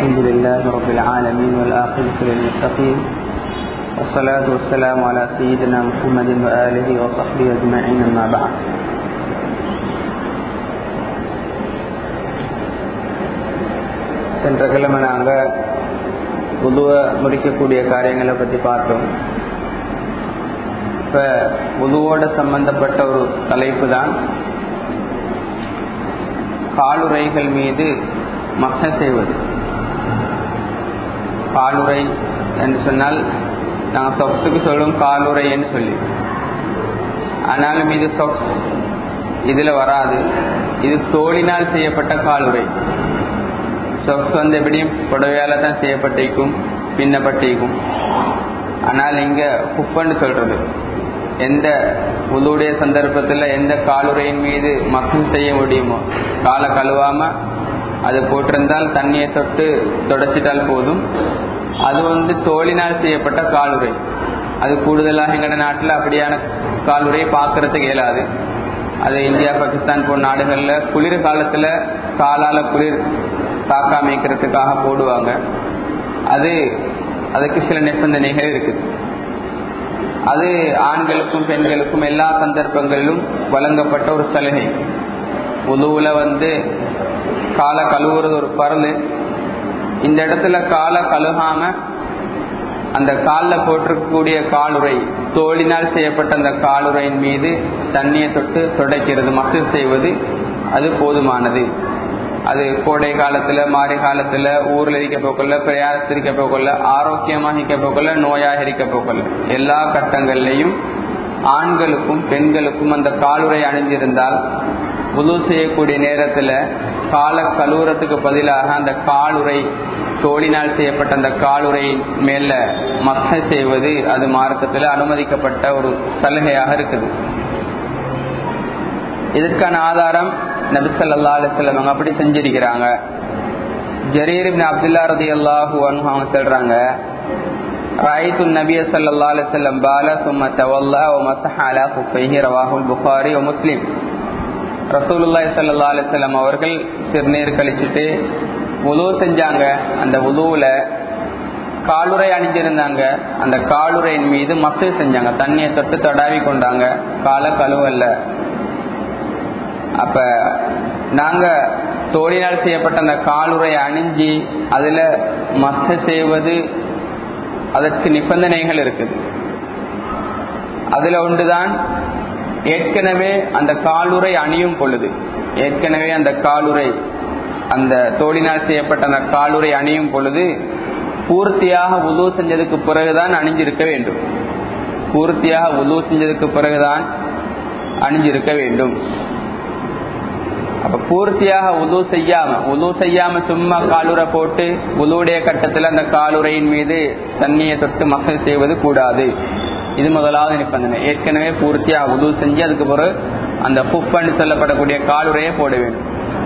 الحمد لله رب العالمين والآخرة للمتقين والصلاة والسلام على سيدنا محمد وآله وصحبه أجمعين أما بعد சென்ற கிழமை நாங்கள் உதுவை முடிக்கக்கூடிய காரியங்களை பற்றி பார்த்தோம் இப்போ உதுவோட சம்பந்தப்பட்ட ஒரு தலைப்பு தான் காலுரைகள் மீது மக செய்வது காலுரை என்று சொன்னால் நாங்கள் சொக்ஸுக்கு சொல்லும் காலுரை என்று சொல்லி ஆனாலும் இது சொக்ஸ் இதில் வராது இது தோளினால் செய்யப்பட்ட காலுரை சொக்ஸ் வந்து எப்படியும் புடவையால் தான் செய்யப்பட்டிருக்கும் பின்னப்பட்டிருக்கும் ஆனால் இங்கே குப்பன்னு சொல்கிறது எந்த உளுடைய சந்தர்ப்பத்தில் எந்த காலுரையின் மீது மக்கள் செய்ய முடியுமோ காலை கழுவாமல் அது போட்டிருந்தால் தண்ணியை தொட்டு தொடச்சிட்டால் போதும் அது வந்து தோளினால் செய்யப்பட்ட காலுரை அது கூடுதலாக எங்களோட நாட்டில் அப்படியான காலுரை பார்க்கறதுக்கு இயலாது அது இந்தியா பாகிஸ்தான் போன்ற நாடுகளில் குளிர் காலத்தில் காலால் குளிர் தாக்காம வைக்கிறதுக்காக போடுவாங்க அது அதுக்கு சில நிபந்தனைகள் இருக்குது அது ஆண்களுக்கும் பெண்களுக்கும் எல்லா சந்தர்ப்பங்களிலும் வழங்கப்பட்ட ஒரு சலுகை உதுவுல வந்து காலை கழுவுறது ஒரு பரல் இந்த இடத்துல காலை கழுகாம அந்த காலில் போட்டிருக்கக்கூடிய காலுரை தோளினால் செய்யப்பட்ட அந்த காலுரையின் மீது தண்ணியை தொட்டு துடைக்கிறது மக்கள் செய்வது அது போதுமானது அது கோடை காலத்துல மாறி காலத்துல ஊர்ல இருக்க போக்கல பிரயாசத்தில் இருக்க போக்கல ஆரோக்கியமாக இருக்க போக்கல நோயாக இருக்க போக்கல எல்லா கட்டங்கள்லையும் ஆண்களுக்கும் பெண்களுக்கும் அந்த காலுரை அணிஞ்சிருந்தால் உது செய்யக்கூடிய நேரத்துல கால கழுவுறதுக்கு பதிலாக அந்த காலுரை தோளினால் செய்யப்பட்ட அந்த காலுரை மேல மக்க செய்வது அது மார்க்கத்தில் அனுமதிக்கப்பட்ட ஒரு சலுகையாக இருக்குது இதற்கான ஆதாரம் நபிசல்லா அலிஸ்லம் அவங்க அப்படி செஞ்சிருக்கிறாங்க ஜரீர் அப்துல்லா ரதி அல்லாஹூ அவங்க சொல்றாங்க رأيت النبي صلى الله عليه وسلم بال ثم تولى ومسح على خفيه رواه البخاري ومسلم ரசூலுல்லாய் சல்லா அலிஸ்லாம் அவர்கள் சிறுநீர் கழிச்சுட்டு உதவு செஞ்சாங்க அந்த உதவுல காலுரை அணிஞ்சிருந்தாங்க அந்த காலுரையின் மீது மசூல் செஞ்சாங்க தண்ணியை தொட்டு தடாவி கொண்டாங்க கால கழுவல்ல அப்ப நாங்க தோழினால் செய்யப்பட்ட அந்த காலுரை அணிஞ்சி அதுல மச செய்வது அதற்கு நிபந்தனைகள் இருக்குது அதுல ஒன்றுதான் ஏற்கனவே அந்த காலுரை அணியும் பொழுது ஏற்கனவே அந்த காலுரை அந்த தோழினால் செய்யப்பட்ட அந்த காலுரை அணியும் பொழுது பூர்த்தியாக உது செஞ்சதுக்கு பிறகுதான் அணிஞ்சிருக்க வேண்டும் பூர்த்தியாக உது செஞ்சதுக்கு பிறகுதான் அணிஞ்சிருக்க வேண்டும் அப்ப பூர்த்தியாக உது செய்யாம உது செய்யாம சும்மா காலுரை போட்டு உதுவுடைய கட்டத்தில் அந்த காலுரையின் மீது தண்ணியை தொட்டு மக்கள் செய்வது கூடாது இது முதலாவது நிபந்தனை ஏற்கனவே பூர்த்தியாக உது செஞ்சு அதுக்கு பிறகு அந்த புப்பன்னு சொல்லப்படக்கூடிய காலுரையை போட வேண்டும்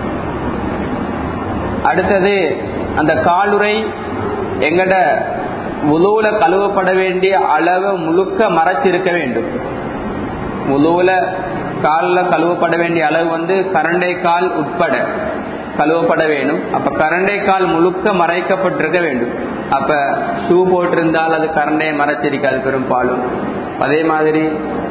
அடுத்தது அந்த காலுரை எங்கட உதுவுல கழுவப்பட வேண்டிய அளவு முழுக்க மறைச்சிருக்க வேண்டும் உதுவுல காலில் கழுவப்பட வேண்டிய அளவு வந்து கரண்டை கால் உட்பட கழுவப்பட வேண்டும் அப்ப கரண்டை கால் முழுக்க மறைக்கப்பட்டிருக்க வேண்டும் அப்ப ஷூ போட்டிருந்தால் அது கரண்டையை மறைச்சிருக்காது பெரும்பாலும் அதே மாதிரி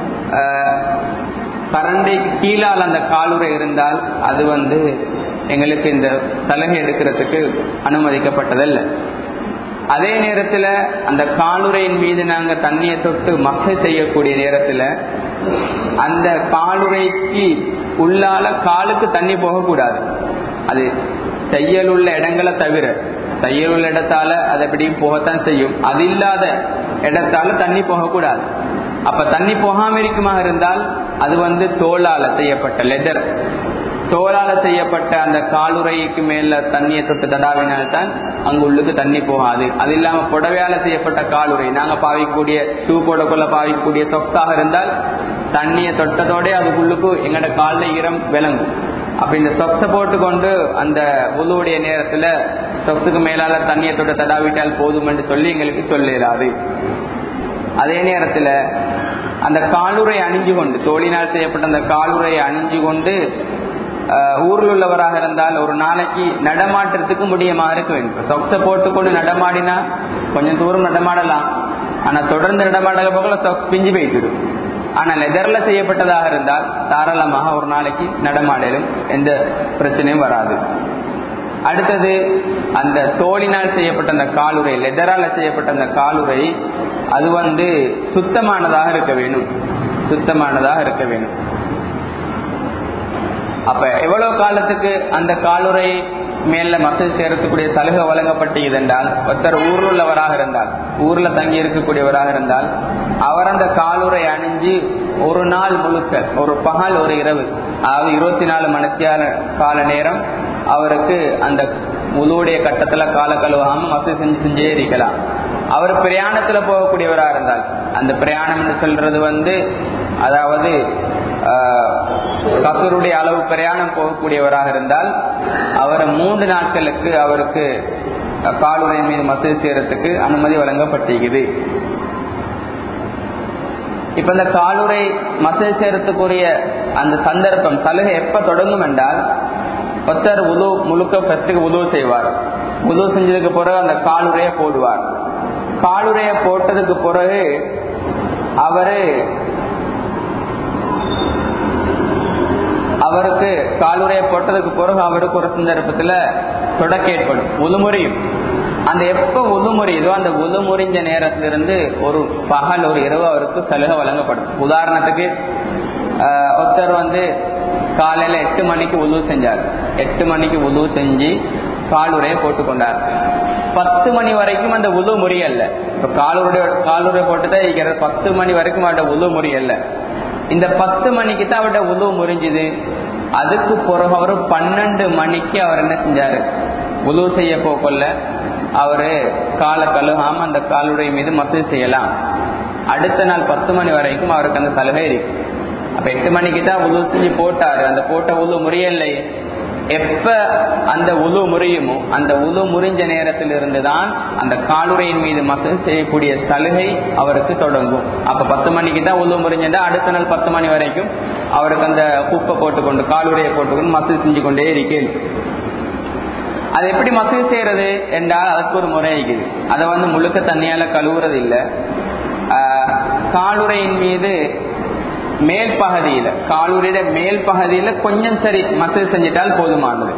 கரண்டை கீழால் அந்த காலுரை இருந்தால் அது வந்து எங்களுக்கு இந்த சலுகை எடுக்கிறதுக்கு அனுமதிக்கப்பட்டதல்ல அதே நேரத்தில் அந்த காலுரையின் மீது நாங்கள் தண்ணியை தொட்டு மக்கை செய்யக்கூடிய நேரத்தில் அந்த காலுரைக்கு உள்ளால காலுக்கு தண்ணி போகக்கூடாது அது தையல் உள்ள இடங்களை தவிர தையல் உள்ள இடத்தால அது எப்படியும் போகத்தான் செய்யும் அது இல்லாத இடத்தால தண்ணி போகக்கூடாது அப்ப தண்ணி போகாம இருக்குமா இருந்தால் அது வந்து தோளால செய்யப்பட்ட லெதர் தோளால செய்யப்பட்ட அந்த காலுரைக்கு மேல தண்ணியை தொட்டு தடாவினால்தான் அங்கு உள்ளுக்கு தண்ணி போகாது அது இல்லாம புடவையால செய்யப்பட்ட காலுரை நாங்க பாவிக்கக்கூடிய ஷூ போடக்குள்ள பாவிக்கக்கூடிய சொக்காக இருந்தால் தண்ணியை தொட்டதோட அதுக்குள்ளுக்கு எங்கட காலில் ஈரம் விளங்கும் அப்ப இந்த சொக்ஸை போட்டுக்கொண்டு அந்த உழுவுடைய நேரத்துல சொக்ஸுக்கு மேலால தண்ணியை தொட்டு தடாவிட்டால் போதும் என்று சொல்லி எங்களுக்கு சொல்லிடாது அதே நேரத்துல அந்த காலுரை அணிஞ்சு கொண்டு தோழினால் செய்யப்பட்ட அந்த காலுரை அணிஞ்சு கொண்டு ஊரில் உள்ளவராக இருந்தால் ஒரு நாளைக்கு நடமாட்டத்துக்கு முடியுமா இருக்க வேண்டும் சொக்ஸை போட்டுக்கொண்டு நடமாடினா கொஞ்சம் தூரம் நடமாடலாம் ஆனா தொடர்ந்து நடமாட போகல சொக்ஸ் பிஞ்சு போயிட்டுடும் ஆனா லெதர்ல செய்யப்பட்டதாக இருந்தால் தாராளமாக ஒரு நாளைக்கு நடமாடலும் எந்த பிரச்சனையும் வராது அடுத்தது அந்த தோளினால் செய்யப்பட்ட அந்த காலுரை லெதரால செய்யப்பட்ட அந்த காலுரை அது வந்து சுத்தமானதாக இருக்க வேணும் சுத்தமானதாக இருக்க வேணும் அப்ப எவ்வளவு காலத்துக்கு அந்த காலுரை மேல மக்கள் சேரக்கூடிய சலுகை வழங்கப்பட்டது என்றால் ஒருத்தர் ஊரில் உள்ளவராக இருந்தால் ஊர்ல தங்கி இருக்கக்கூடியவராக இருந்தால் அவர் அந்த காலுரை அணிஞ்சு ஒரு நாள் முழுக்க ஒரு பகல் ஒரு இரவு அதாவது இருபத்தி நாலு மணித்தியான கால நேரம் அவருக்கு அந்த முழுடைய கட்டத்துல கால கழுவாம மசூதி செஞ்சு செஞ்சே இருக்கலாம் அவர் பிரயாணத்துல போகக்கூடியவரா இருந்தால் அந்த பிரயாணம் என்று சொல்றது வந்து அதாவது கசருடைய அளவு பிரயாணம் போகக்கூடியவராக இருந்தால் அவரை மூன்று நாட்களுக்கு அவருக்கு காலுரை மீது மசூதி செய்யறதுக்கு அனுமதி வழங்கப்பட்டிருக்குது இப்ப இந்த காலுரை மசூதி செய்யறதுக்குரிய அந்த சந்தர்ப்பம் சலுகை எப்ப தொடங்கும் என்றால் ஒருத்தர் உது முழுக்க ஃபர்ஸ்ட்டுக்கு உதவு செய்வார் உதவு செஞ்சதுக்கு பிறகு அந்த காலுரைய போடுவார் காலுரைய போட்டதுக்கு பிறகு அவரு அவருக்கு காலுரைய போட்டதுக்கு பிறகு அவருக்கு ஒரு சந்தர்ப்பத்துல தொடக்க ஏற்படும் உதுமுறையும் அந்த எப்ப உதுமுறையுதோ அந்த உதுமுறிஞ்ச நேரத்திலிருந்து ஒரு பகல் ஒரு இரவு அவருக்கு சலுகை வழங்கப்படும் உதாரணத்துக்கு ஒருத்தர் வந்து காலையில எட்டு மணிக்கு உதவு செஞ்சார் எட்டு மணிக்கு உதவு செஞ்சு காலுரையை போட்டுக்கொண்டார் பத்து மணி வரைக்கும் அந்த உதவு முறியல்ல இப்ப காலுடைய காலுரை போட்டுதான் இருக்கிற பத்து மணி வரைக்கும் அவருடைய உதவு முறியல்ல இந்த பத்து மணிக்கு தான் அவருடைய உதவு முறிஞ்சுது அதுக்கு பிறகு அவர் பன்னெண்டு மணிக்கு அவர் என்ன செஞ்சாரு உதவு செய்ய போகல அவரு காலை கழுகாம அந்த காலுடைய மீது மசூதி செய்யலாம் அடுத்த நாள் பத்து மணி வரைக்கும் அவருக்கு அந்த சலுகை இருக்கு அப்ப எட்டு மணிக்கு தான் உதவு செஞ்சு போட்டாரு அந்த போட்ட உதவு முறியலை எப்ப அந்த உது முறியுமோ அந்த உது முறிஞ்ச நேரத்தில் இருந்துதான் அந்த காலுரையின் மீது மக்கள் செய்யக்கூடிய சலுகை அவருக்கு தொடங்கும் அப்ப பத்து மணிக்கு தான் உது முறிஞ்சா அடுத்த நாள் பத்து மணி வரைக்கும் அவருக்கு அந்த குப்பை போட்டுக்கொண்டு காலுரையை போட்டுக்கொண்டு மசூல் செஞ்சு கொண்டே இருக்கேன் அது எப்படி மசூல் செய்யறது என்றால் அதுக்கு ஒரு முறை இருக்குது அதை வந்து முழுக்க தண்ணியால கழுவுறது இல்லை காலுரையின் மீது மேல் பகுதியில காலூரிட மேல் பகுதியில கொஞ்சம் சரி மசூல் செஞ்சிட்டால் போதுமானது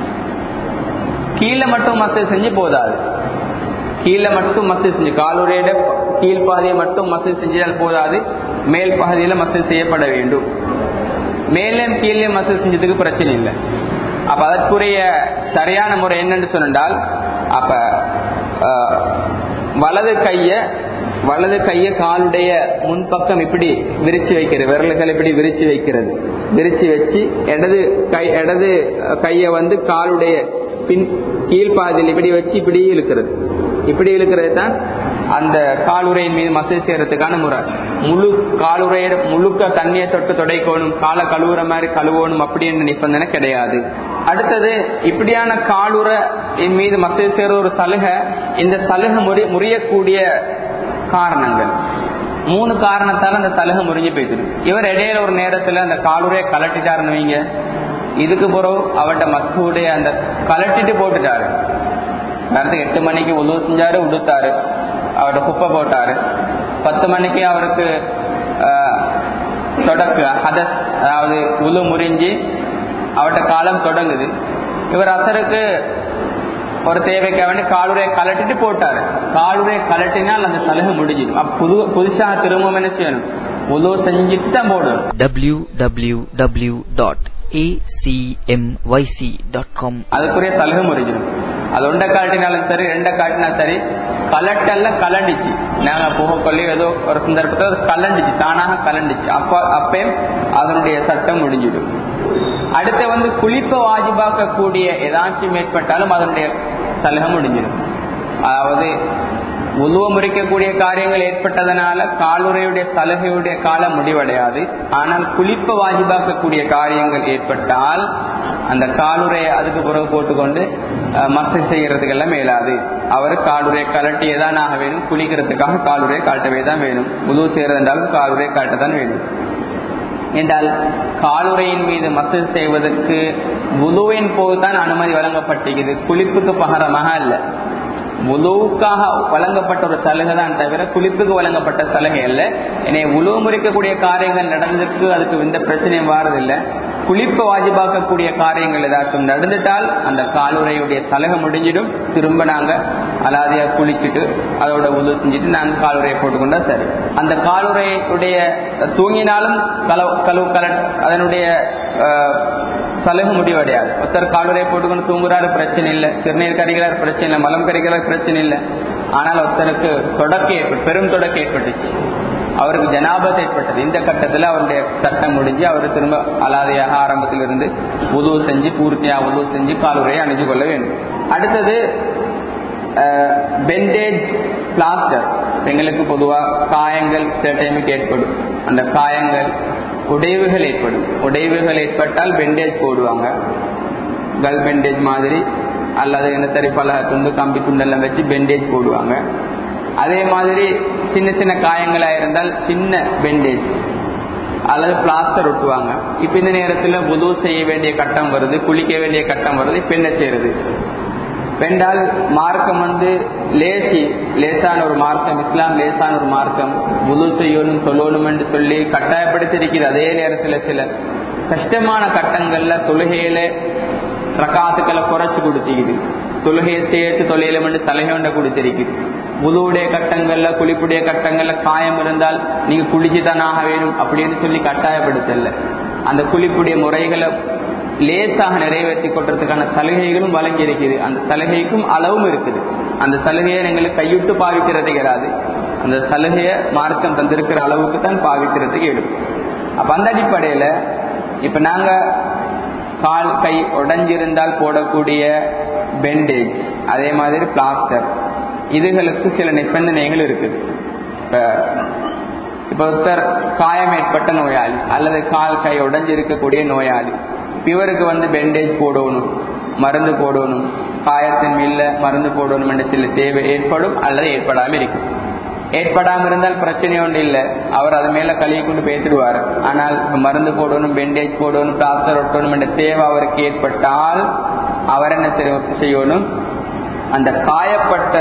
கீழே மட்டும் மசூல் செஞ்சு போதாது கீழே மட்டும் மசூல் செஞ்சு காலூரியோட கீழ் பகுதியை மட்டும் மசூல் செஞ்சால் போதாது மேல் பகுதியில மசூல் செய்யப்பட வேண்டும் மேலும் கீழே மசூல் செஞ்சதுக்கு பிரச்சனை இல்லை அப்ப அதற்குரிய சரியான முறை என்னன்னு சொன்னால் அப்ப வலது கைய வலது கைய காலுடைய முன்பக்கம் இப்படி விரிச்சு வைக்கிறது விரல்கள் இப்படி விரிச்சு வைக்கிறது விரிச்சு வச்சு இடது கை இடது கைய வந்து காலுடைய பின் கீழ்பாதியில் இப்படி வச்சு இப்படி இழுக்கிறது இப்படி இழுக்கிறது தான் அந்த காலுரையின் மீது மசூதி செய்யறதுக்கான முறை முழு காலுரைய முழுக்க தண்ணியை தொட்டு தொடைக்கணும் காலை கழுவுற மாதிரி கழுவணும் அப்படின்னு நிபந்தனை கிடையாது அடுத்தது இப்படியான காலுரை மீது மசூதி செய்யற ஒரு சலுகை இந்த சலுகை முறி முறியக்கூடிய காரணங்கள் மூணு காரணத்தால அந்த சலுகை முறிஞ்சு போயிட்டு இவர் இடையில ஒரு நேரத்துல அந்த காலுரையை கலட்டிட்டாருன்னு வைங்க இதுக்கு பிறகு அவர்கிட்ட மசூடைய அந்த கலட்டிட்டு போட்டுட்டாரு நேரத்துக்கு எட்டு மணிக்கு உழு செஞ்சாரு உடுத்தாரு அவர்கிட்ட குப்பை போட்டாரு பத்து மணிக்கு அவருக்கு தொடக்கு ஹதஸ் அதாவது உழு முறிஞ்சு அவர்கிட்ட காலம் தொடங்குது இவர் அசருக்கு ஒரு தேவைக்காக வேண்டி காலுரையை கலட்டிட்டு போட்டாரு காலுரையை கலட்டினால் அந்த சலுகை முடிஞ்சிடும் புது புதுசாக திரும்பவும் என்ன செய்யணும் உதவு செஞ்சுட்டு தான் போடணும் www.acmyc.com அதுக்குரிய சலுகை முறிஞ்சிடும் அது ஒன்றை காட்டினாலும் சரி ரெண்டை காட்டினாலும் சரி கலட்டெல்லாம் கலண்டிச்சு நாங்க போகக்கொள்ளி ஏதோ ஒரு சந்தர்ப்பத்தில் அது கலண்டிச்சு தானாக கலண்டிச்சு அப்ப அப்பே அதனுடைய சட்டம் முடிஞ்சிடும் அடுத்து வந்து குளிப்ப வாஜிபாக்கக்கூடிய ஏதாச்சும் ஏற்பட்டாலும் அதனுடைய சலுகை முடிஞ்சிடும் அதாவது உருவ முறிக்கக்கூடிய காரியங்கள் ஏற்பட்டதனால காலுரையுடைய சலுகையுடைய காலம் முடிவடையாது ஆனால் குளிப்ப வாஜிபாக்கக்கூடிய காரியங்கள் ஏற்பட்டால் அந்த காலுரையை அதுக்கு பிறகு போட்டுக்கொண்டு மசை செய்யறதுக்கெல்லாம் மேலாது அவர் காலுரையை கலட்டியே தான் ஆக வேணும் குளிக்கிறதுக்காக காலுரையை காட்டவே தான் வேணும் உதவு செய்யறது என்றாலும் காலுரையை காட்டத்தான் வேணும் என்றால் காலுரையின் மீது மசல் செய்வதற்கு புதுவின் போதுதான் அனுமதி வழங்கப்பட்டிருக்குது குளிப்புக்கு பகரமாக அல்ல உலவுக்காக வழங்கப்பட்ட ஒரு சலுகை தான் தவிர குளிப்புக்கு வழங்கப்பட்ட சலுகை அல்ல எனவே உழவு முறிக்கக்கூடிய காரியங்கள் நடந்ததுக்கு அதுக்கு எந்த பிரச்சனையும் வாரதில்லை குளிப்பை வாஜிபாக்கக்கூடிய காரியங்கள் ஏதாச்சும் நடந்துட்டால் அந்த காலுரையுடைய சலுகை முடிஞ்சிடும் திரும்ப நாங்க அலாதியா குளிச்சுட்டு அதோட உதவு செஞ்சுட்டு நாங்க காலுரையை போட்டுக்கொண்டா சரி அந்த காலுரையுடைய தூங்கினாலும் கலவு கழுவு கல அதனுடைய சலுகை முடிவடையாது ஒருத்தர் காலுரையை போட்டுக்கொண்டு தூங்குறாரு பிரச்சனை இல்லை சிறுநீர் கறிகிறார் பிரச்சனை இல்லை மலம் கறிகிறார் பிரச்சனை இல்லை ஆனால் ஒருத்தருக்கு தொடக்க ஏற்பட்டு பெரும் தொடக்க ஏற்பட்டுச்சு அவருக்கு ஜனாபத் ஏற்பட்டது இந்த கட்டத்தில் அவருடைய சட்டம் முடிஞ்சு அவர் திரும்ப அலாதையாக ஆரம்பத்திலிருந்து உதவு செஞ்சு பூர்த்தியாக உதவு செஞ்சு காலுரையை அணிஞ்சு கொள்ள வேண்டும் அடுத்தது பெண்டேஜ் பிளாஸ்டர் எங்களுக்கு பொதுவாக காயங்கள் சில டைமுக்கு ஏற்படும் அந்த காயங்கள் உடைவுகள் ஏற்படும் உடைவுகள் ஏற்பட்டால் பெண்டேஜ் போடுவாங்க கல் பெண்டேஜ் மாதிரி அல்லது இனத்தறி பல துண்டு கம்பி துண்டெல்லாம் வச்சு பெண்டேஜ் போடுவாங்க அதே மாதிரி சின்ன சின்ன காயங்களா இருந்தால் சின்ன பெண்டேஜ் அல்லது பிளாஸ்டர் ஒட்டுவாங்க இப்ப இந்த நேரத்துல உதவு செய்ய வேண்டிய கட்டம் வருது குளிக்க வேண்டிய கட்டம் வருது இப்ப என்ன செய்யறது வென்றால் மார்க்கம் வந்து லேசி லேசான ஒரு மார்க்கம் இஸ்லாம் லேசான ஒரு மார்க்கம் உது செய்யணும் சொல்லணும் என்று சொல்லி கட்டாயப்படுத்திருக்கிறது அதே நேரத்துல சில கஷ்டமான கட்டங்கள்ல தொழுகையில ரக்காத்துக்களை குறைச்சு கொடுத்திருக்குது தொழுகையை சேர்த்து தொழிலும் என்று தலைகொண்ட கொடுத்திருக்குது உதுவுடைய கட்டங்கள்ல குளிப்புடைய கட்டங்கள்ல காயம் இருந்தால் நீங்க குளிச்சுதான் ஆக வேணும் அப்படின்னு சொல்லி கட்டாயப்படுத்தல அந்த குளிப்புடைய முறைகளை லேசாக நிறைவேற்றி கொள்றதுக்கான சலுகைகளும் வழங்கி இருக்குது அந்த சலுகைக்கும் அளவும் இருக்குது அந்த சலுகையை எங்களுக்கு கைவிட்டு பாவிக்கிறது கிடையாது அந்த சலுகையை மார்க்கம் தந்திருக்கிற அளவுக்கு தான் பாவிக்கிறதுக்கு எடுக்கும் அப்ப அந்த அடிப்படையில இப்ப நாங்க கால் கை உடஞ்சிருந்தால் போடக்கூடிய பெண்டேஜ் அதே மாதிரி பிளாஸ்டர் இதுகளுக்கு சில நிபந்தனைகள் இருக்குது இப்ப இப்ப ஒருத்தர் காயம் ஏற்பட்ட நோயாளி அல்லது கால் கை உடஞ்சிருக்கக்கூடிய நோயாளி இவருக்கு வந்து பெண்டேஜ் போடணும் மருந்து போடணும் காயத்தின் மேல மருந்து போடணும் என்ற சில தேவை ஏற்படும் அல்லது ஏற்படாமல் இருக்கும் ஏற்படாமல் இருந்தால் பிரச்சனை ஒன்று இல்லை அவர் அது மேல கழுவி கொண்டு பேசிடுவார் ஆனால் மருந்து போடணும் பெண்டேஜ் போடணும் பிளாஸ்டர் ஒட்டணும் என்ற தேவை அவருக்கு ஏற்பட்டால் அவர் என்ன செய்யணும் அந்த காயப்பட்ட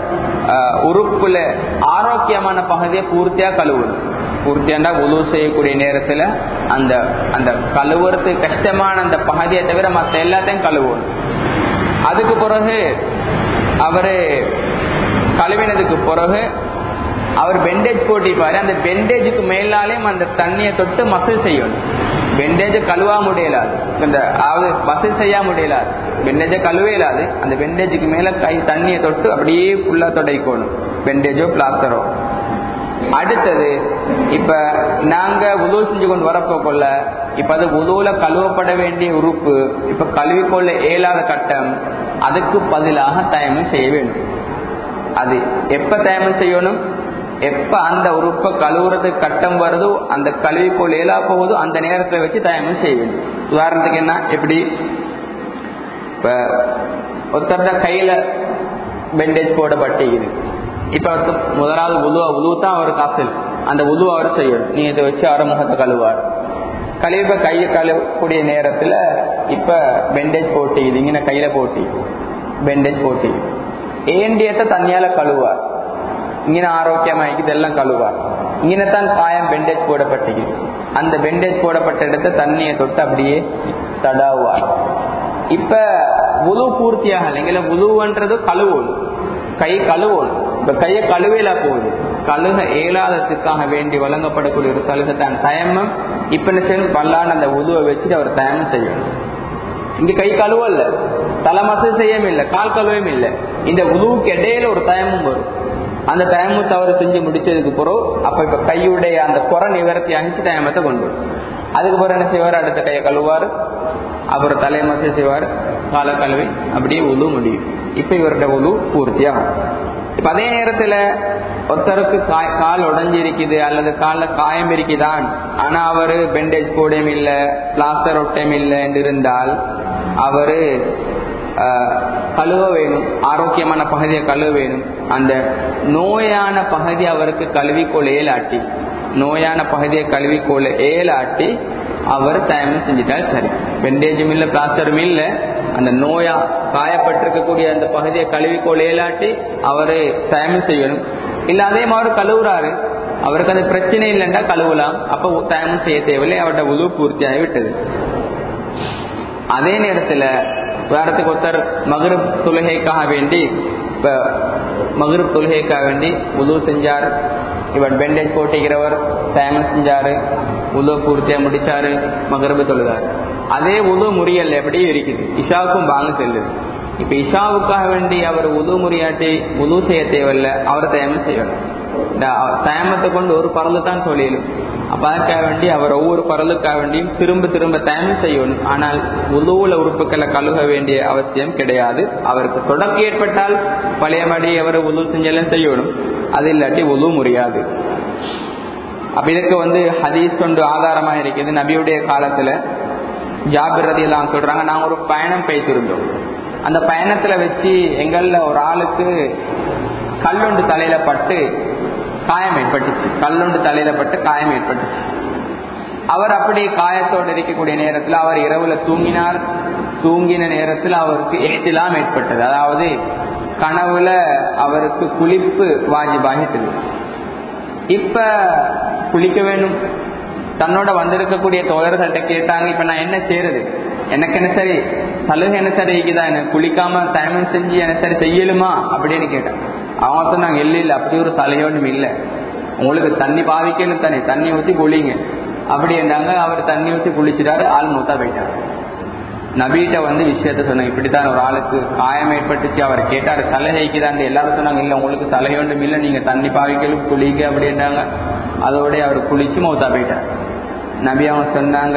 உறுப்புல ஆரோக்கியமான பகுதியை பூர்த்தியா கழுவணும் பூர்த்தியாண்டா உதவு செய்யக்கூடிய நேரத்துல அந்த அந்த கழுவுறதுக்கு கஷ்டமான அந்த பகுதியை தவிர மற்ற எல்லாத்தையும் கழுவணும் அதுக்கு பிறகு அவரு கழுவினதுக்கு பிறகு அவர் பெண்டேஜ் போட்டிப்பாரு அந்த பெண்டேஜுக்கு மேலாலையும் அந்த தண்ணியை தொட்டு மசில் செய்யணும் பெண்டேஜ கழுவா முடியலாது இந்த அதாவது மசில் செய்ய முடியலாது பெண்டேஜ கழுவே இல்லாது அந்த பெண்டேஜுக்கு மேல கை தண்ணியை தொட்டு அப்படியே ஃபுல்லா தொடைக்கணும் பெண்டேஜோ பிளாஸ்டரோ அடுத்தது இப்ப நாங்க உதவு செஞ்சு கொண்டு வரப்போக்குள்ள இப்ப அது உதவுல கழுவப்பட வேண்டிய உறுப்பு இப்ப கழுவிக்கொள்ள இயலாத கட்டம் அதுக்கு பதிலாக தயமம் செய்ய வேண்டும் அது எப்ப தயமம் செய்யணும் எப்ப அந்த உறுப்பை கழுவுறதுக்கு கட்டம் வருதோ அந்த கழுவிக்கோள் ஏலா போகுதோ அந்த நேரத்துல வச்சு தயமம் செய்ய வேண்டும் உதாரணத்துக்கு என்ன எப்படி இப்ப ஒருத்தர்ட கையில பெண்டேஜ் போடப்பட்டிருக்குது இப்ப முதலாவது உதுவா உதுவு தான் அவர் காசல் அந்த உதுவா அவர் செய்யணும் நீ இதை வச்சு அவரை முகத்தை கழுவார் கழுவ கையை கழுவக்கூடிய நேரத்துல இப்ப பெண்டேஜ் போட்டி இது இங்கே கையில போட்டி பெண்டேஜ் போட்டி ஏண்டியத்தை தண்ணியால கழுவார் இங்கே ஆரோக்கியமாக்கி இதெல்லாம் கழுவார் இங்கே தான் காயம் பெண்டேஜ் போடப்பட்டிருக்கு அந்த பெண்டேஜ் போடப்பட்ட இடத்த தண்ணியை தொட்டு அப்படியே தடாவுவார் இப்ப உழு பூர்த்தியாக இல்லைங்களா உழுவுன்றது கழுவணும் கை கழுவணும் இப்ப கையை கழுவேலா போகுது கழுக இயலாததுக்காக வேண்டி வழங்கப்படக்கூடிய ஒரு சலுகை தான் தயமம் இப்ப என்ன செய்யணும் பல்லான அந்த உதுவை வச்சுட்டு அவர் தயமம் செய்யணும் இங்க கை கழுவல்ல தலைமசல் செய்யவும் இல்லை கால் கழுவையும் இல்லை இந்த உதுவுக்கு இடையில ஒரு தயமும் வரும் அந்த தயமு தவறு செஞ்சு முடிச்சதுக்கு பிறகு அப்ப இப்ப கையுடைய அந்த குறை நிவர்த்தி அணிச்சு தயமத்தை கொண்டு வரும் அதுக்கு பிறகு என்ன செய்வார் அடுத்த கையை கழுவார் அப்புறம் தலைமசை செய்வார் கால கழுவி அப்படியே உழு முடியும் இப்ப இவருடைய உழு பூர்த்தியாகும் இப்ப அதே நேரத்துல ஒருத்தருக்கு கால் உடஞ்சிருக்குது அல்லது கால காயம் இருக்குதான் ஆனா அவரு பெண்டேஜ் போடையும் இல்ல பிளாஸ்டர் ஒட்டையும் இல்லை என்று இருந்தால் அவரு கழுவ வேணும் ஆரோக்கியமான பகுதியை கழுவ வேணும் அந்த நோயான பகுதி அவருக்கு கழுவிக்கொள் ஏலாட்டி நோயான பகுதியை கழுவிக்கொள்ள ஏலாட்டி அவர் தயமம் செஞ்சிட்டால் சரி பெண்டேஜும் இல்லை பிளாஸ்டரும் இல்லை அந்த நோயா காயப்பட்டிருக்கக்கூடிய அந்த பகுதியை கழுவிக்கொள்ள ஏலாட்டி அவரு தயமம் செய்யணும் இல்ல அதே மாதிரி கழுவுறாரு அவருக்கு அந்த பிரச்சனை இல்லைன்னா கழுவலாம் அப்ப தயமம் செய்ய தேவையில்லை அவர்கிட்ட உதவு பூர்த்தியாகி விட்டது அதே நேரத்துல வேறத்துக்கு ஒருத்தர் மகரப் தொழுகைக்காக வேண்டி இப்ப மகரப் தொழுகைக்காக வேண்டி உதவு செஞ்சார் இவர் பெண்டேஜ் போட்டிக்கிறவர் தயமம் செஞ்சாரு உதவு பூர்த்தியா முடிச்சாரு மகரபு தொழுதாரு அதே உதவு முறியல் எப்படியும் இருக்குது இஷாவுக்கும் வாங்க செல்லுது இப்ப இஷாவுக்காக வேண்டி அவர் உதவு முறியாட்டி உதவு செய்ய தேவையில்லை அவர் தயமம் செய்யணும் இந்த தயமத்தை கொண்டு ஒரு பரலு தான் சொல்லிடும் அப்ப அதுக்காக வேண்டி அவர் ஒவ்வொரு பரலுக்காக வேண்டியும் திரும்ப திரும்ப தயமம் செய்யணும் ஆனால் உதவுல உறுப்புகளை கழுக வேண்டிய அவசியம் கிடையாது அவருக்கு தொடர்பு ஏற்பட்டால் பழையபடி அவர் உதவு செஞ்செல்லாம் செய்யணும் அது இல்லாட்டி உதவு முடியாது அப்ப இதுக்கு வந்து ஹதீஸ் கொண்டு ஆதாரமா இருக்குது நபியுடைய காலத்துல ஜாபிர் ரதி எல்லாம் சொல்றாங்க நாங்க ஒரு பயணம் போய்த்திருந்தோம் அந்த பயணத்துல வச்சு எங்கள்ல ஒரு ஆளுக்கு கல்லுண்டு தலையில பட்டு காயம் ஏற்பட்டுச்சு கல்லுண்டு தலையில பட்டு காயம் ஏற்பட்டுச்சு அவர் அப்படி காயத்தோடு இருக்கக்கூடிய நேரத்தில் அவர் இரவுல தூங்கினார் தூங்கின நேரத்தில் அவருக்கு எஹ்திலாம் ஏற்பட்டது அதாவது கனவுல அவருக்கு குளிப்பு வாஜிபாகிட்டது இப்ப குளிக்க வேண்டும் தன்னோட வந்திருக்கக்கூடிய தோழர்கள்ட்ட கேட்டாங்க இப்ப நான் என்ன செய்யறது எனக்கு என்ன சரி சலுகை என்ன சரி இருக்குதா எனக்கு குளிக்காம தயமம் செஞ்சு எனக்கு சரி செய்யலுமா அப்படின்னு கேட்டேன் அவங்க சொன்னாங்க இல்ல இல்ல அப்படி ஒரு சலுகை ஒன்றும் இல்லை உங்களுக்கு தண்ணி பாவிக்கணும் தானே தண்ணி ஊற்றி குளிங்க அப்படி என்றாங்க அவர் தண்ணி ஊற்றி குளிச்சிட்டாரு ஆள் மூத்தா போயிட்டாரு நபீட்ட வந்து விஷயத்த சொன்னாங்க இப்படித்தான் ஒரு ஆளுக்கு காயம் ஏற்பட்டுச்சு அவர் கேட்டாரு சலுகைக்கு தான் எல்லாரும் சொன்னாங்க இல்ல உங்களுக்கு சலுகை ஒன்றும் இல்லை நீங்க தண்ணி பாவிக்கலும் குளிங்க அப்படின்றாங்க அதோட அவர் குளிச்சு மௌத்தா போயிட்டார் நபி அவங்க சொன்னாங்க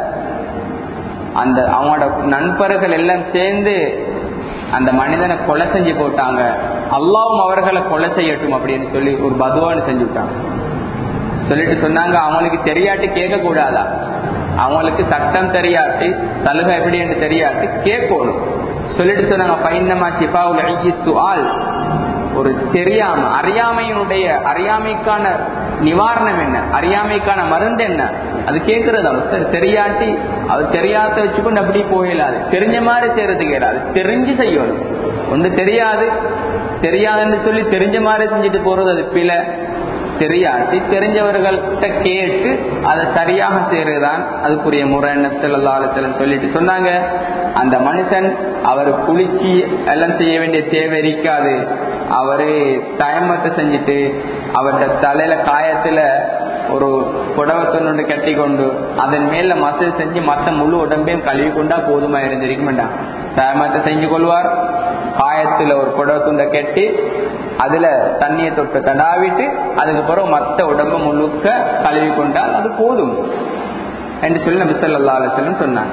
அந்த அவங்களோட நண்பர்கள் எல்லாம் சேர்ந்து அந்த மனிதனை கொலை செஞ்சு போட்டாங்க அல்லாவும் அவர்களை கொலை செய்யட்டும் அப்படின்னு சொல்லி ஒரு பதுவான்னு செஞ்சு விட்டாங்க சொல்லிட்டு சொன்னாங்க அவங்களுக்கு தெரியாட்டி கேட்க கூடாதா அவங்களுக்கு சட்டம் தெரியாட்டி சலுகை எப்படி என்று தெரியாட்டி கேட்கணும் சொல்லிட்டு சொன்னாங்க பைன்னமா சிபாவுல் ஆள் ஒரு தெரியாம அறியாமையினுடைய அறியாமைக்கான நிவாரணம் என்ன அறியாமைக்கான மருந்து என்ன அது கேட்கறது அவர் சரி தெரியாட்டி அது தெரியாத வச்சுக்கொண்டு அப்படி போயிடாது தெரிஞ்ச மாதிரி செய்யறதுக்கு இயலாது தெரிஞ்சு செய்யணும் ஒன்று தெரியாது தெரியாதுன்னு சொல்லி தெரிஞ்ச மாதிரி செஞ்சுட்டு போறது அது பிழை தெரியாட்டி தெரிஞ்சவர்கள்ட்ட கேட்டு அதை சரியாக செய்யறதுதான் அதுக்குரிய முறை என்ன செல்லலாலத்தில் சொல்லிட்டு சொன்னாங்க அந்த மனுஷன் அவர் குளிச்சு எல்லாம் செய்ய வேண்டிய தேவை இருக்காது அவரு தயமத்தை செஞ்சுட்டு அவர்கிட்ட தலையில காயத்துல ஒரு புடவத்தொன்னு கட்டி கொண்டு அதன் மேல மசல் செஞ்சு மத்த முழு உடம்பையும் கழுவி கொண்டா போதுமா இருந்திருக்க வேண்டாம் தயமத்தை செஞ்சு கொள்வார் காயத்துல ஒரு புடவத்துண்டை கட்டி அதுல தண்ணியை தொட்டு தடாவிட்டு அதுக்கப்புறம் மத்த உடம்ப முழுக்க கழுவி கொண்டால் அது போதும் என்று சொல்லி நபி சொல்லா அலுவலம் சொன்னாங்க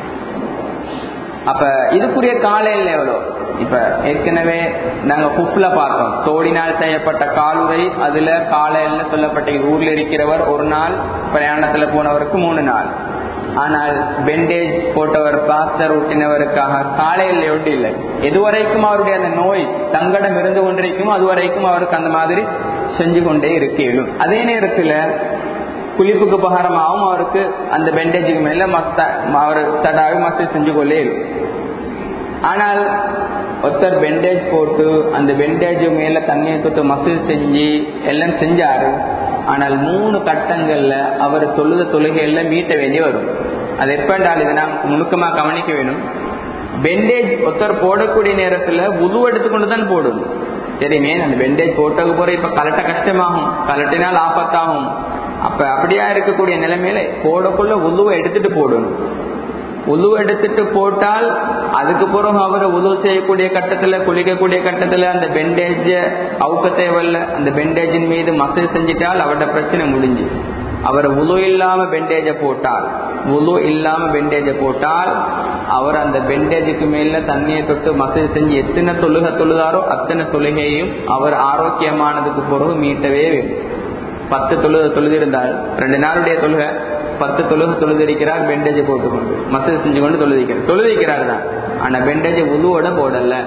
அப்ப இதுக்குரிய காலையில் எவ்வளோ இப்ப ஏற்கனவே நாங்க குப்ல பார்த்தோம் தோடினால் செய்யப்பட்ட காலுரை அதுல காலையில சொல்லப்பட்ட ஊர்ல இருக்கிறவர் ஒரு நாள் பிரயாணத்துல போனவருக்கு மூணு நாள் ஆனால் பெண்டேஜ் போட்டவர் பிளாஸ்டர் ஊட்டினவருக்காக காலையில் ஒன்று இல்லை எதுவரைக்கும் அவருடைய அந்த நோய் தங்களிடம் இருந்து கொண்டிருக்குமோ அதுவரைக்கும் அவருக்கு அந்த மாதிரி செஞ்சு கொண்டே இருக்க இயலும் அதே நேரத்துல குளிப்புக்கு உபகாரமாகவும் அவருக்கு அந்த பெண்டேஜுக்கு மேல மத்த அவர் தடாவி மத்த செஞ்சு கொள்ளே இயலும் ஆனால் ஒருத்தர் பெண்டேஜ் போட்டு அந்த பெண்டேஜ் மேல தண்ணியை தொட்டு மசில் செஞ்சு எல்லாம் செஞ்சாரு ஆனால் மூணு கட்டங்கள்ல அவர் தொழுத தொழுகைகள்ல மீட்ட வேண்டி வரும் அது எப்பண்டால் இதை நாம் நுணுக்கமா கவனிக்க வேணும் பெண்டேஜ் ஒருத்தர் போடக்கூடிய நேரத்துல உது எடுத்துக்கொண்டு தான் போடணும் தெரியுமே அந்த பெண்டேஜ் போட்டதுக்கு போற இப்ப கலட்ட கஷ்டமாகும் கலட்டினால் ஆபத்தாகும் அப்ப அப்படியா இருக்கக்கூடிய நிலைமையில போடக்குள்ள உதுவை எடுத்துட்டு போடணும் உதவு எடுத்துட்டு போட்டால் அதுக்கு பிறகு அவர் உதவு செய்யக்கூடிய கட்டத்துல குளிக்கக்கூடிய கட்டத்துல அந்த பெண்டேஜ அவுக்க தேவையில்ல அந்த பெண்டேஜின் மீது மசல் செஞ்சிட்டால் அவரோட பிரச்சனை முடிஞ்சு அவர் உது இல்லாம பெண்டேஜ போட்டால் உது இல்லாம பெண்டேஜ போட்டால் அவர் அந்த பெண்டேஜுக்கு மேல தண்ணியை தொட்டு மசல் செஞ்சு எத்தனை தொழுகை தொழுதாரோ அத்தனை தொழுகையும் அவர் ஆரோக்கியமானதுக்கு பிறகு மீட்டவே வேணும் பத்து தொழுகை தொழுதிருந்தால் ரெண்டு நாளுடைய தொழுகை பத்து தொழுகை தொழுதிருக்கிறார் பெண்டேஜை போட்டுக்கொண்டு மசல் செஞ்சு கொண்டு தொழுதிக்கிறார் தொழுதிக்கிறார் தான் ஆனா பெண்டேஜை உதுவோட போடல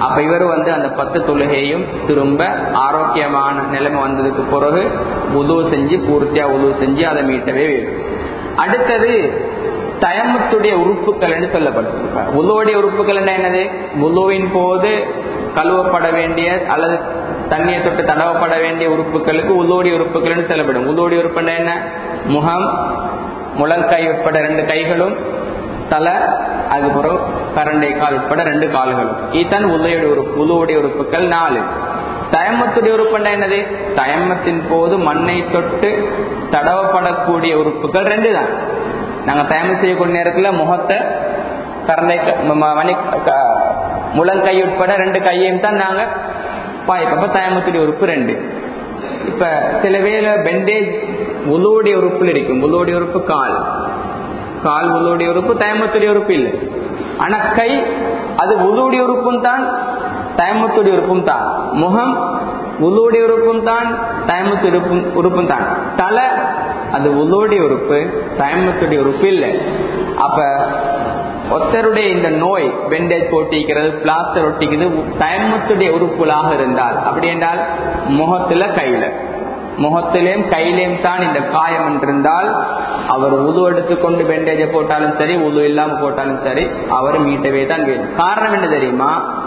அப்ப இவர் வந்து அந்த பத்து தொழுகையும் திரும்ப ஆரோக்கியமான நிலைமை வந்ததுக்கு பிறகு உதவு செஞ்சு பூர்த்தியா உதவு செஞ்சு அதை மீட்டவே வேணும் அடுத்தது தயமத்துடைய உறுப்புகள் என்று சொல்லப்பட்டிருப்பார் உதவுடைய உறுப்புகள் என்ன என்னது உதவின் போது கழுவப்பட வேண்டிய அல்லது தண்ணியை தொட்டு தடவப்பட வேண்டிய உறுப்புகளுக்கு உதோடைய உறுப்புகள் சொல்லப்படும் உதோடைய உறுப்பு என்ன முகம் முழங்கை உட்பட ரெண்டு கைகளும் தலை அதுக்கப்புறம் கரண்டை கால் உட்பட ரெண்டு கால்களும் இதுதான் உதவுடைய உறுப்பு உதவுடைய உறுப்புகள் நாலு தயமத்துடைய உறுப்பு என்னது தயமத்தின் போது மண்ணை தொட்டு தடவப்படக்கூடிய உறுப்புகள் ரெண்டு தான் நாங்க தயமம் செய்யக்கூடிய நேரத்தில் முகத்தை கரண்டை மணி முழங்கை உட்பட ரெண்டு கையையும் தான் நாங்க பாய்க்கப்ப தயமத்துடைய உறுப்பு ரெண்டு இப்ப சில வேலை பெண்டேஜ் உலோடைய உறுப்புல இருக்கும் உலோடைய உறுப்பு கால் கால் உலோடைய உறுப்பு தயமத்துடைய உறுப்பு இல்லை ஆனா கை அது உலோடைய உறுப்பும் தான் தயமத்துடைய உறுப்பும் தான் முகம் உலோடைய உறுப்பும் தான் தயமத்துடைய உறுப்பும் உறுப்பும் தான் தலை அது உலோடைய உறுப்பு தயமத்துடைய உறுப்பு இல்லை அப்ப ஒருத்தருடைய இந்த நோய் பெண்டேஜ் போட்டிக்கிறது பிளாஸ்டர் ஒட்டிக்கிறது தயமத்துடைய உறுப்புகளாக இருந்தால் அப்படி என்றால் முகத்துல கையில முகத்திலேயும் கையிலேயும் தான் இந்த காயம் இருந்தால் அவர் உது எடுத்துக்கொண்டு பெண்டேஜை போட்டாலும் சரி உது இல்லாம போட்டாலும் சரி அவர் மீட்டவே தான் வேணும் காரணம் என்ன தெரியுமா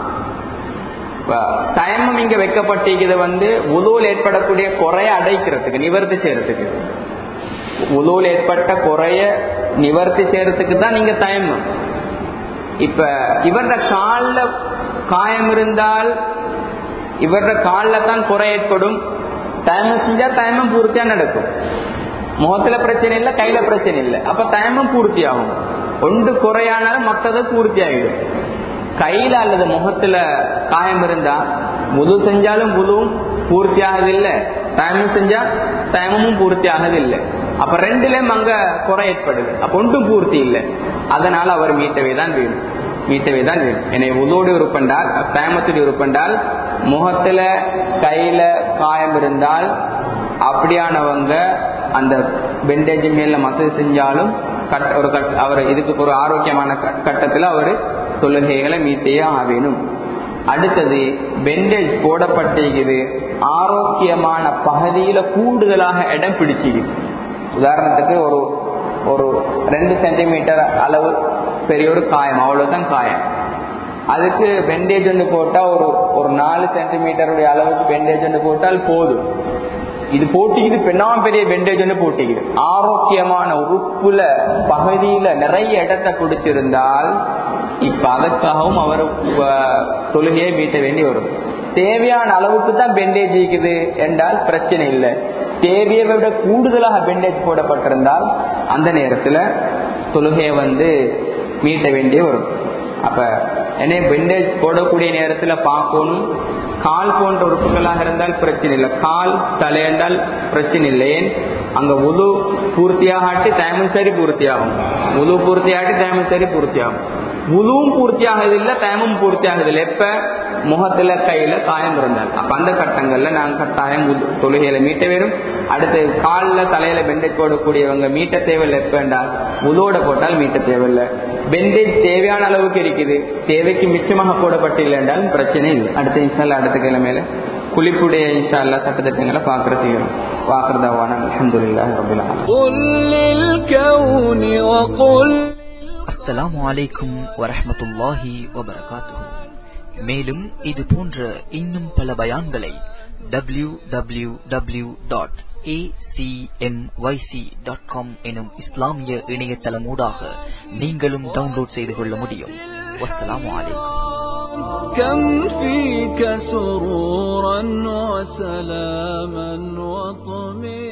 தயமம் இங்க வைக்கப்பட்டிருக்கிறது வந்து உதவுல ஏற்படக்கூடிய குறைய அடைக்கிறதுக்கு நிவர்த்தி செய்யறதுக்கு உதவுல ஏற்பட்ட குறைய நிவர்த்தி செய்யறதுக்கு தான் நீங்க தயமம் இப்ப இவர கால்ல காயம் இருந்தால் இவர கால்ல தான் குறை ஏற்படும் தயமம் செஞ்சா தயமம் பூர்த்தியா நடக்கும் முகத்துல பிரச்சனை இல்லை கையில பிரச்சனை இல்லை அப்ப தயமம் பூர்த்தி ஆகும் ஒன்று குறையானாலும் மற்றது பூர்த்தி ஆகிடும் கையில அல்லது முகத்துல காயம் இருந்தா முது செஞ்சாலும் முதுவும் பூர்த்தி ஆகுதில்லை தயமம் செஞ்சா தயமமும் பூர்த்தி ஆகுதில்லை அப்ப ரெண்டுலயும் அங்க குறை ஏற்படுது அப்ப ஒன்றும் பூர்த்தி இல்லை அதனால அவர் மீட்டவே தான் வேணும் மீட்டவே தான் வேணும் என்னை உதோடு உறுப்பண்டால் தயமத்துடைய உறுப்பண்டால் முகத்துல கையில காயம் இருந்தால் அப்படியானவங்க அந்த பெண்டேஜ் மேல மசதி செஞ்சாலும் கட் ஒரு கட் அவர் இதுக்கு ஒரு ஆரோக்கியமான கட்டத்தில் அவர் தொழுகைகளை மீட்டே ஆவேணும் அடுத்தது பெண்டேஜ் போடப்பட்டிருக்குது ஆரோக்கியமான பகுதியில கூடுதலாக இடம் பிடிச்சிக்குது உதாரணத்துக்கு ஒரு ஒரு ரெண்டு சென்டிமீட்டர் அளவு பெரிய ஒரு காயம் அவ்வளவுதான் காயம் அதுக்கு பெண்டேஜ் ஒன்று போட்டா ஒரு ஒரு நாலு சென்டிமீட்டருடைய அளவுக்கு பெண்டேஜ் ஒன்று போட்டால் போதும் இது போட்டிக்குது பெண்ணாம் பெரிய பெண்டேஜ் ஒன்று போட்டிக்குது ஆரோக்கியமான உறுப்புல பகுதியில நிறைய இடத்தை கொடுத்திருந்தால் இப்ப அதற்காகவும் அவர் தொழுகையை மீட்ட வேண்டி வரும் தேவையான அளவுக்கு தான் பெண்டேஜ் இருக்குது என்றால் பிரச்சனை இல்லை தேவையை விட கூடுதலாக பெண்டேஜ் போடப்பட்டிருந்தால் அந்த நேரத்துல தொழுகையை வந்து மீட்ட வேண்டிய வரும் அப்ப என்ன பெண்டேஜ் போடக்கூடிய நேரத்துல பார்க்கணும் கால் போன்ற உறுப்புகளாக இருந்தால் பிரச்சனை இல்லை கால் தலையண்டால் பிரச்சனை இல்லை ஏன் அங்க உது பூர்த்தியாகாட்டி தயமும் சரி பூர்த்தியாகும் உது பூர்த்தியாட்டி தயமும் சரி பூர்த்தியாகும் உதுவும் பூர்த்தியாகுதில்லை தயமும் பூர்த்தியாகுதில்லை எப்ப முகத்துல கையில காயம் இருந்தால் அப்ப அந்த கட்டங்கள்ல நாங்க கட்டாயம் தொழுகையில மீட்ட வேணும் அடுத்து காலில் தலையில பெண்டேஜ் போடக்கூடியவங்க மீட்ட தேவையில்லை எப்ப என்றால் உதோட போட்டால் மீட்ட தேவையில்லை பெண்டேஜ் தேவையான அளவுக்கு இருக்குது தேவைக்கு மிச்சமாக போடப்பட்டில்லை என்றால் பிரச்சனை இல்லை அடுத்த இன்சால அடுத்த கிழமையில குளிப்புடைய இன்ஷா அல்லா சட்டத்திட்டங்களை பார்க்கற செய்யணும் வாக்குறதாவான அலமதுல்லா அஸ்ஸலாமு அலைக்கும் வரஹமத்துல்லாஹி வபரகாத்துஹு மேலும் இது போன்ற இன்னும் பல பயான்களை W W W dot acmyc.com எனும் இஸ்லாமிய இணையதளமூடாக நீங்களும் டவுன்லோட் செய்து கொள்ள முடியும் வஸ்ஸலாமு அலைக்கும் كم فيك سرورا وسلاما وطمئنا